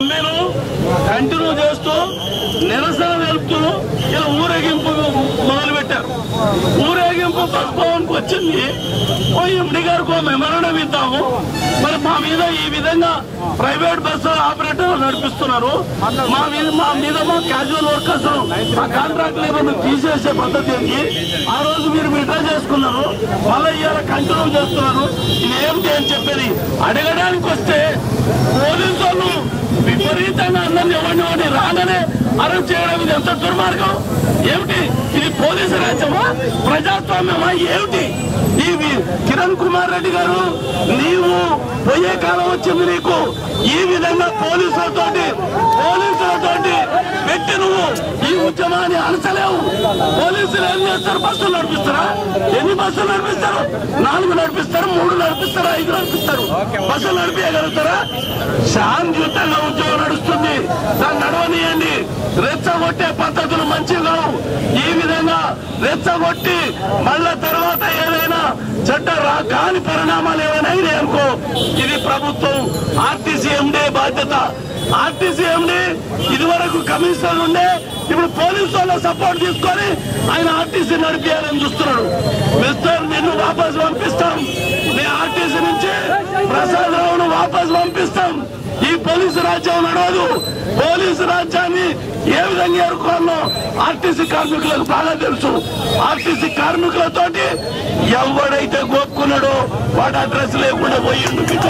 సమ్మెను కంటిన్యూ చేస్తూ నిరసన తెలుపుతూ ఇలా ఊరేగింపు మొదలు పెట్టారు ఊరేగింపు బస్ భవన్ కు వచ్చింది ఓ ఎండి గారికి ఓ మెమరణం ఇద్దాము మరి మా మీద ఈ విధంగా ప్రైవేట్ బస్సు ఆపరేటర్ నడిపిస్తున్నారు మా మీద మా మీద మా క్యాజువల్ వర్కర్స్ మా కాంట్రాక్ట్ లేబర్ తీసేసే పద్ధతి ఏంటి ఆ రోజు మీరు విడ్రా చేసుకున్నారు మళ్ళీ ఇవాళ కంటిన్యూ చేస్తున్నారు ఇది ఏమిటి అని చెప్పేది అడగడానికి వస్తే పోలీసు వాళ్ళు విపరీతంగా అందరిని ఎవరిని ఎవరిని రాగానే అరెస్ట్ చేయడం ఇది ఎంత దుర్మార్గం ఏమిటి ఇది పోలీసు రాజ్యమా ప్రజాస్వామ్యమా ఏమిటి ఈ వి- కిరణ్ కుమార్ రెడ్డి గారు నీవు పోయే కాలం వచ్చింది నీకు ఈ విధంగా పోలీసులతోటి పోలీసులతోటి పెట్టి నువ్వు ఈ ఉద్యమాన్ని అణచలేవు పోలీసులు ఏం చేస్తారు బస్సులు నడిపిస్తారా ఎన్ని బస్సులు నడిపిస్తారు నాలుగు నడిపిస్తారు మూడు నడిపిస్తారు ఐదు నడిపిస్తారు బస్సులు నడిపించగలుగుతారా శాంతియుతంగా ఉద్యోగం నడుస్తుంది దాన్ని నడవనియండి రెచ్చగొట్టే పద్ధతులు మంచివి కావు ఈ విధంగా రెచ్చగొట్టి మళ్ళా తర్వాత ఏదైనా చెడ్డ రా కాని పరిణామాలు ఏమైనా అయినాయి అనుకో ఇది ప్రభుత్వం ఆర్టీసీ ఎండే బాధ్యత ఆర్టీసీ ఎండి ఇది వరకు కమిషనర్ ఉండే ఇప్పుడు పోలీసు వాళ్ళ సపోర్ట్ తీసుకొని ఆయన ఆర్టీసీ నడిపించాలని చూస్తున్నాడు మిస్టర్ నిన్ను వాపస్ పంపిస్తాం నీ ఆర్టీసీ నుంచి ప్రసాద్ రావును వాపస్ పంపిస్తాం ఈ పోలీసు రాజ్యం నడవదు పోలీసు రాజ్యాన్ని ఏ విధంగా ఎదుర్కోవాలో ఆర్టీసీ కార్మికులకు బాగా తెలుసు ఆర్టీసీ కార్మికులతోటి ఎవడైతే గోపుకున్నాడో వాడు అడ్రస్ లేకుండా పోయిండు బిడ్డ.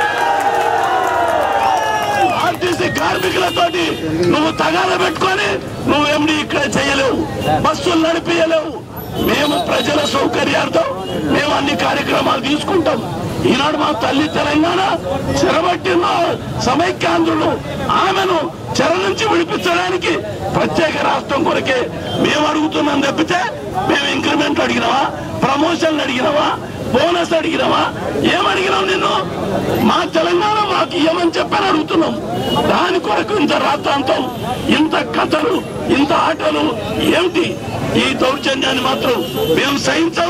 ఆర్టీసీ కార్మికులతోటి నువ్వు తగాద పెట్టుకొని నువ్వేమిటి ఇక్కడ చేయలేవు బస్సులు నడిపించలేవు మేము ప్రజల సౌకర్యార్థం మేము అన్ని కార్యక్రమాలు తీసుకుంటాం ఈనాడు మా తల్లి తెలంగాణ చెరబట్టిన సమైక్యాంధ్రులు ఆమెను చెర నుంచి విడిపించడానికి ప్రత్యేక రాష్ట్రం కొరకే మేము అడుగుతున్నాం తప్పితే మేము ఇంక్రిమెంట్ అడిగినావా ప్రమోషన్లు అడిగినావా బోనస్ అడిగినావా ఏమడిగినాం నిన్ను మా తెలంగాణ మాకు ఇవ్వమని చెప్పని అడుగుతున్నాం దాని కొరకు ఇంత రాత్రాంతం ఇంత కథలు ఇంత ఆటలు ఏమిటి ఈ దౌర్జన్యాన్ని మాత్రం మేము సహించాం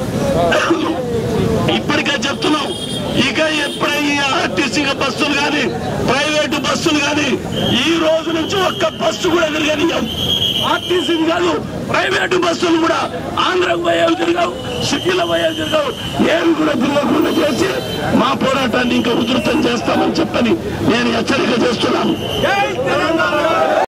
ఇప్పటికే చెప్తున్నాం ఇక ఎప్పుడే ఈ ఆర్టీసీ బస్సులు కానీ ప్రైవేటు బస్సులు కానీ ఈ రోజు నుంచి ఒక్క బస్సు కూడా తిరగనియం ఆర్టీసీ కాదు ప్రైవేటు బస్సులు కూడా ఆంధ్రకు పోయేవి తిరగవు సిటీలో పోయేవి తిరగవు ఏమి కూడా తిరగకుండా చేసి మా పోరాటాన్ని ఇంకా ఉధృతం చేస్తామని చెప్పని నేను హెచ్చరిక చేస్తున్నాను